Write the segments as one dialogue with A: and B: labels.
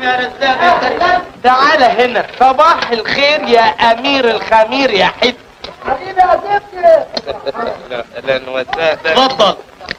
A: فندم يا رزاق يا سلام
B: تعال هنا صباح الخير يا امير الخمير يا حد
A: حبيبي يا زبدة
B: اهلا وسهلا
A: اتفضل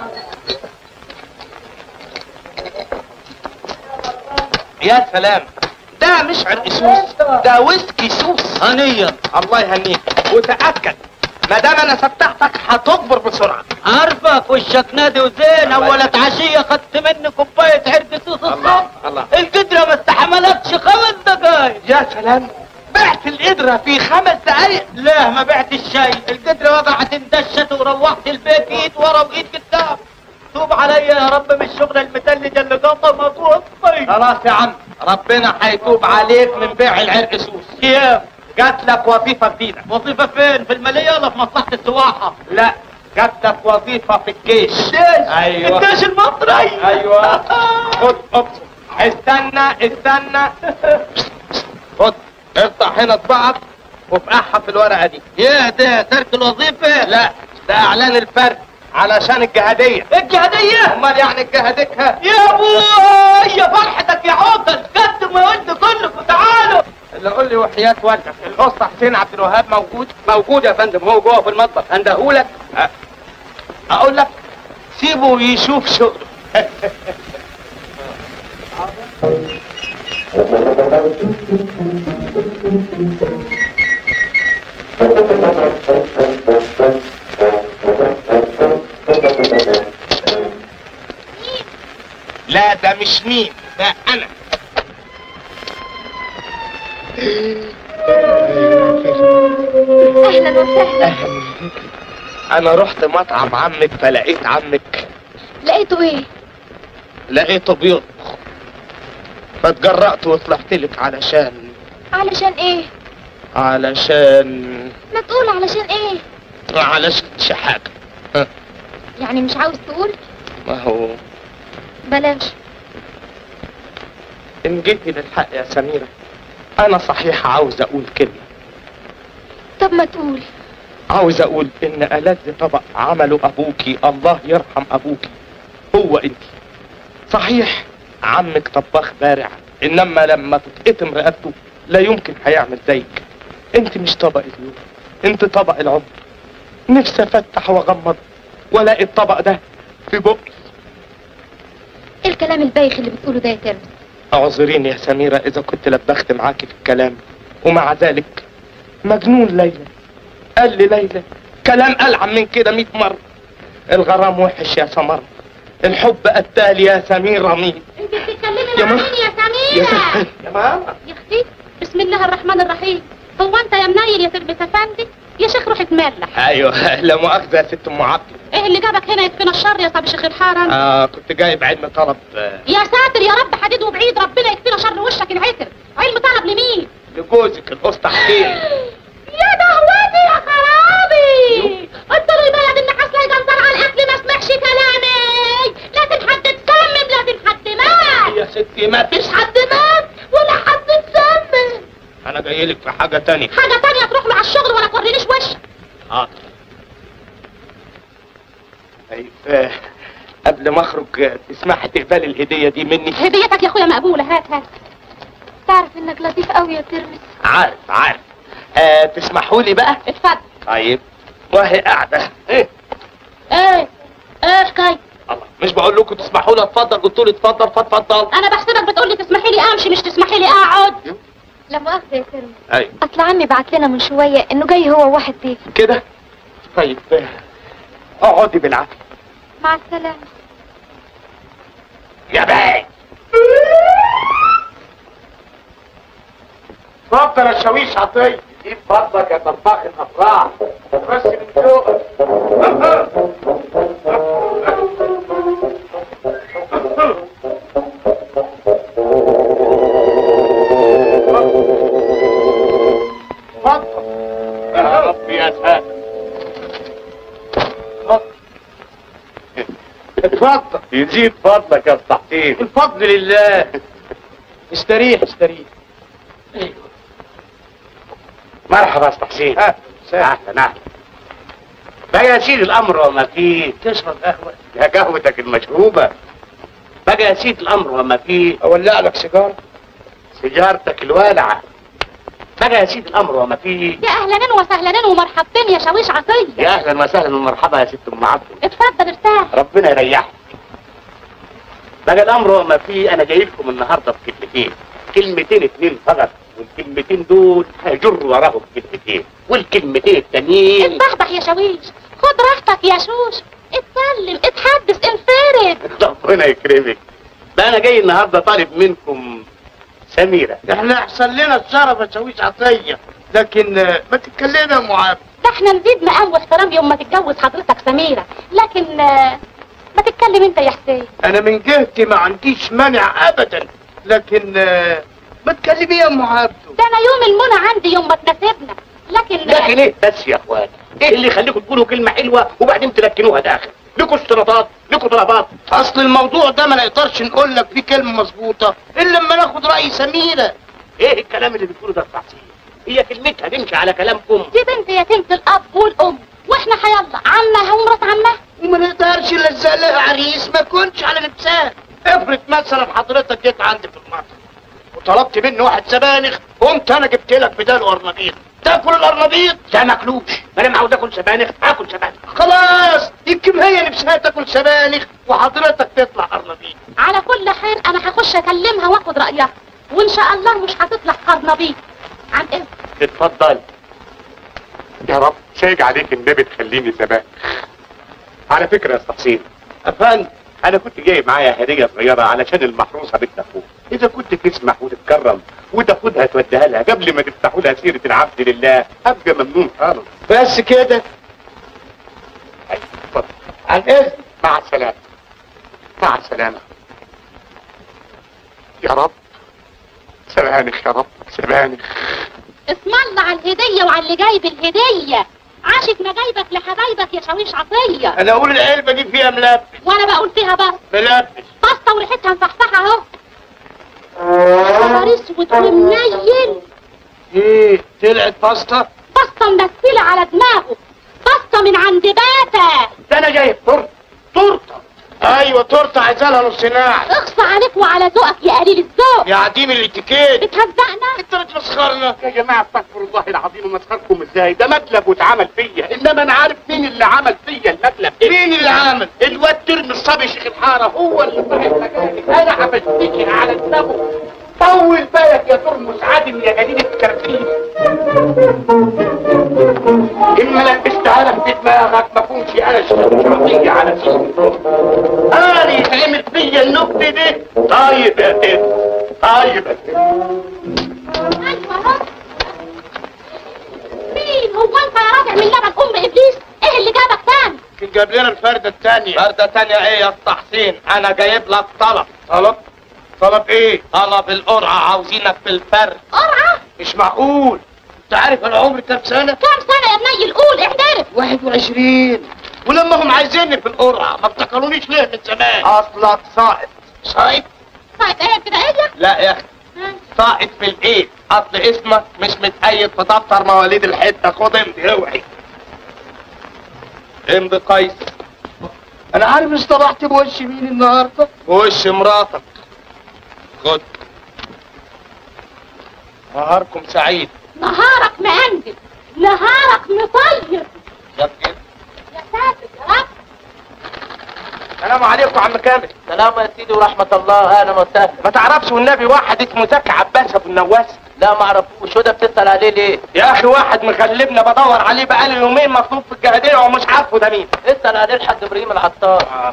B: يا سلام ده مش عرق سوس ده ويسكي سوس
A: هنيا
B: الله يهنيك وتاكد ما دام انا فتحتك هتكبر بسرعه
A: عارفك وشك نادي وزين اول عشية خدت مني كوباية عرق سوس
B: الله
A: الصبح
B: الله
A: القدرة ما استحملتش خمس دقايق
B: يا سلام بعت القدرة في خمس دقايق
A: لا ما بعت الشاي القدرة وقعت اندشت وروحت البيت ايد ورا وايد قدام توب عليا يا رب من الشغل المتلج اللي قطمك وقفي
B: خلاص يا عم ربنا هيتوب عليك من بيع العرق سوس
A: كيف
B: جات لك وظيفة جديدة
A: وظيفة فين في المالية ولا في مصلحة السواحة
B: لا جات لك وظيفة في الجيش
A: الجيش
B: ايوه
A: الجيش المصري
B: ايوه خد ابصر استنى استنى خد افتح هنا طبعك وفقعها في الورقة دي
A: يا ده ترك الوظيفة
B: لا ده اعلان الفرد علشان الجهادية
A: الجهادية
B: امال يعني الجهادتها
A: يا ابوي يا فرحتك يا عقل قدم وانت كلكم تعالوا
B: اللي قول لي وحياة والدك الاسطى حسين عبد الوهاب موجود موجود يا فندم هو جوه في المطبخ اندهولك أ- اقول لك سيبه يشوف شغله لا ده مش مين ده انا
C: اهلا وسهلا
B: انا رحت مطعم عمك فلقيت عمك
C: لقيته ايه
B: لقيته بيطبخ فاتجرأت وطلعت لك علشان
C: علشان ايه
B: علشان
C: ما تقول علشان ايه
B: علشان شي حاجة ها،
C: يعني مش عاوز تقول
B: ما هو
C: بلاش
B: ان جيتي للحق يا سميرة انا صحيح عاوز اقول كلمة
C: طب ما تقول
B: عاوز اقول ان ألذ طبق عمله ابوكي الله يرحم ابوكي هو انت صحيح عمك طباخ بارع انما لما تتقطم رقبته لا يمكن هيعمل زيك انت مش طبق اليوم انت طبق العمر نفسي افتح واغمض والاقي الطبق ده في بقي
C: ايه الكلام البايخ اللي بتقوله ده يا ترمس
B: اعذريني يا سميرة اذا كنت لبخت معاكي في الكلام ومع ذلك مجنون ليلى قال لي ليلى كلام ألعن من كده مئة مرة الغرام وحش يا سمر الحب قتال يا سميرة مين
C: انت بتتكلمي
B: يا
C: مع
B: ما-
C: مين يا
B: يا
C: سميرة
B: سميرة يا ماما
C: يا اختي بسم الله الرحمن الرحيم هو انت يا منيل يا تربية افندي يا شيخ روح اتملح
B: ايوه لا مؤاخذة يا ست ام عبد
C: ايه اللي جابك هنا يكفينا الشر يا صاحب شيخ الحرم
B: آه كنت جايب علم طلب آه
C: يا ساتر يا رب حديد وبعيد ربنا يكفينا شر وشك العتر علم طلب لمين
B: لجوزك الاسطى حسين
C: يا دهوتي يا خرابي قلت له البلد النحاس لا يجنزر على الاكل ما سمعش كلامي لازم حد تسمم لازم حد مات
B: يا ستي ما فيش
C: مفيش حد مات ولا حد تسمم
B: انا جاي لك في حاجة تانية
C: حاجة تانية تروح مع الشغل ولا تورينيش وشك
B: حاضر طيب آه، قبل ما اخرج آه، تسمحي تقبلي الهدية دي مني
C: هديتك يا اخويا مقبولة هات هات تعرف انك لطيف قوي يا ترمس
B: عارف عارف آه تسمحوا لي بقى
C: اتفضل
B: طيب وهي قاعدة ايه
C: ايه ايه حكاية
B: الله مش بقول لكم تسمحوا لي اتفضل قلت لي اتفضل فاتفضل
C: انا بحسبك بتقولي تسمحي لي امشي مش تسمحي لي اقعد لا مؤاخذة يا ترمس
B: ايوه
C: اصل عمي بعت لنا من شوية انه جاي هو وواحد ضيف
B: كده طيب آه، اقعدي بالعافية
C: مع السلامة
B: يا باي اتفضل يا شاويش عطية جيب فضلك يا طباخ الافراح بس من فوق اتفضل يا رب يا ساتر اتفضل
D: يزيد فضلك يا أستاذ حسين
B: الفضل لله استريح استريح
D: مرحبا يا أستاذ حسين
B: ها
D: اهلا اهلا بقى يا سيدي الامر وما فيه
B: تشرب قهوة
D: يا قهوتك المشروبه بقى يا سيدي الامر وما فيه
B: اولع لك سيجارة
D: سيجارتك الوالعة بقى يا سيدي الامر وما فيه
C: يا اهلا وسهلا ومرحبتين يا شاويش عطيه
D: يا اهلا وسهلا ومرحبا يا ست ام عبد
C: اتفضل ارتاح
D: ربنا يريحك بقى الامر وما فيه انا جاي لكم النهارده بكلمتين كلمتين اتنين فقط والكلمتين دول هيجروا وراهم كلمتين والكلمتين التانيين
C: اتبحبح يا شاويش خد راحتك يا شوش اتكلم اتحدث انفرد
D: ربنا يكرمك ده انا جاي النهارده طالب منكم سميرة
A: احنا احسن لنا الشرف يا شاويش عطيه لكن آه، ما تتكلمنا يا معاب
C: ده احنا نزيد مقام واحترام يوم ما تتجوز حضرتك سميرة لكن آه، ما تتكلم انت يا حسين
A: انا من جهتي ما عنديش مانع ابدا لكن آه، ما تكلمي يا ام عبده
C: ده انا يوم المنى عندي يوم ما تناسبنا لكن
D: لكن ايه بس يا اخوان ايه اللي يخليكم تقولوا كلمة حلوة وبعدين تلكنوها داخل لكم اشتراطات لكم طلبات
A: اصل الموضوع ده ما نقدرش نقول لك فيه كلمه مظبوطه الا لما ناخد راي سميره
D: ايه الكلام اللي بتقوله ده التعصيب هي كلمتها تمشي على كلامكم
C: دي بنت يتيمة الاب والام واحنا حيلا عمها ومرات عمها
A: وما نقدرش نلزق لها عريس ما كنتش على لبسان افرض مثلا حضرتك جيت عندي في المطعم وطلبت مني واحد سبانخ قمت انا جبت لك بداله قرنبيط تاكل القرنبيط
D: ده ماكلوش ما انا عاوز اكل سبانخ اكل سبانخ
A: خلاص يمكن هي نفسها تاكل سبانخ وحضرتك تطلع قرنبيط
C: على كل حال انا هخش اكلمها واخد رايها وان شاء الله مش هتطلع قرنبيط عن اذن
D: اتفضل يا رب شايق عليك النبي تخليني سبانخ على فكرة يا استحسين افندم انا كنت جايب معايا هدية صغيرة علشان المحروسة بنت اخوك اذا كنت تسمح وتتكرم وتاخدها توديها لها قبل ما تفتحوا لها سيرة العبد لله ابقى ممنون خالص
A: بس كده
D: أيوة، اتفضل
A: عن اذن
D: مع السلامة مع السلامة يا رب سبانخ يا رب سبانخ
C: اسم الله على الهدية وعلى اللي جايب الهدية عاشت ما جايبك لحبايبك يا شاويش عطية
A: انا اقول العلبه دي فيها ملبس
C: وانا بقول فيها بس
A: ملبس
C: بسطة وريحتها مفحفحة اهو خبر اسود ومنيل
A: ايه طلعت باستا
C: بسطة منسلة على دماغه بسطة من عند باتا
D: ده انا جايب تورته
A: تورته ايوه تورته عايزة لها نص ناعم
C: اخصى عليك وعلى ذوقك يا قليل الذوق
A: يا عديم الاتيكيت
C: بتهزقنا
A: انت بتمسخرنا
D: يا جماعة استغفر الله العظيم مسخركم ازاي ده مقلب واتعمل فيا انما انا عارف مين اللي عمل فيا المقلب
A: مين اللي عمل
D: الواد ترمي الصبي شيخ الحارة هو اللي صاحب مكانك انا هبشتكي على دماغه طول بالك يا ترمس عادل يا جديد الترتيب إما لبستها لك في دماغك ما كنش انا شرطية على سيدي انا يتعمل فيا النكت دي طيب يا تيت طيب يا تيت
C: ايوه اهو مين هو انت يا راجع من لبن ام ابليس ايه اللي جابك تاني
A: جاب لنا الفردة التانية
B: فردة تانية ايه يا اسطى حسين انا جايب لك طلب
A: طلب طلب ايه
B: طلب القرعة عاوزينك في الفرد
C: قرعة
A: مش معقول انت عارف انا عمري كام سنة
C: كام سنة يا بني القول احترف
A: 21 ولما هم عايزيني في القرعة ما افتكرونيش ليه من زمان
B: اصلك ساقط
A: صايب
C: طيب ايه ابتدائية
B: لا يا اخي ساقط في الايد اصل اسمك مش متأيد في دفتر مواليد الحتة خد امضي اوعي امضي قيس
A: انا عارف اصطبحت بوش مين النهارده
B: وش مراتك خد نهاركم سعيد
C: نهارك مهندل نهارك مطير
B: يا كده
C: يا ساتر يا رب
B: السلام عليكم عم كامل
E: سلام يا سيدي ورحمة الله أهلا وسهلا
B: ما تعرفش والنبي واحد اسمه زكي عباس ابو النواس
E: لا ما اعرفوش وده بتسأل عليه ليه؟
B: يا اخي واحد مغلبنا بدور عليه بقالي يومين مطلوب في الجهادية ومش عارفه ده مين
E: اسأل عليه الحاج إبراهيم العطار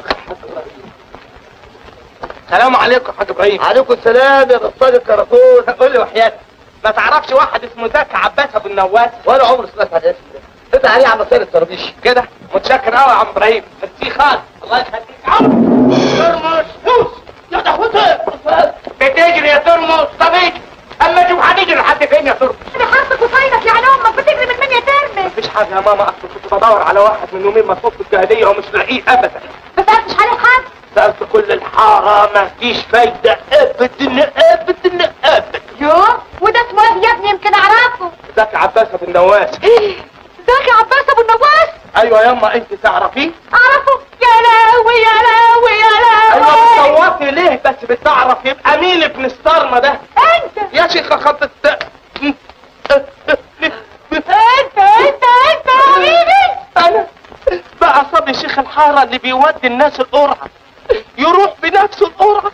B: السلام عليكم يا حاج ابراهيم
A: عليكم السلام يا بطال الكراكون
B: قول لي وحياتك ما تعرفش واحد اسمه زكي عباس ابو النواس
A: ولا عمري سمعت عن الاسم ده انت عليه على مسار الطرابيش
B: كده متشكر قوي يا عم ابراهيم ميرسي خالص الله يخليك عم ترمس فوس يا دهوتك بتجري يا ترمس طب اجري اما شوف هنجري لحد فين يا ترمس
C: انا حاسك وصايدك يعني امك بتجري من مين يا ترمس
B: مفيش حاجه يا ماما اصل كنت بدور على واحد من يومين مطلوب في الجهادية ومش لاقيه ابدا
C: ما سالتش عليه حد
B: سألت كل الحارة مفيش فايدة ابدا ابدا ابدا
C: يوه وده اسمه ايه يا ابني يمكن اعرفه
B: زكي عباس ابو النواس
C: زكي عباس ابو النواس
B: ايوه ياما انت تعرفيه
C: اعرفه يا لاوي يا لاوي يا
B: ايوه
C: لاوي
B: بتصوتي ليه بس بتعرف يبقى مين ابن ستارما ده
C: انت
B: يا شيخ خطة
C: انت انت انت يا حبيبي
B: انا بقى صبي شيخ الحارة اللي بيودي الناس القرعة يروح بنفسه القرعة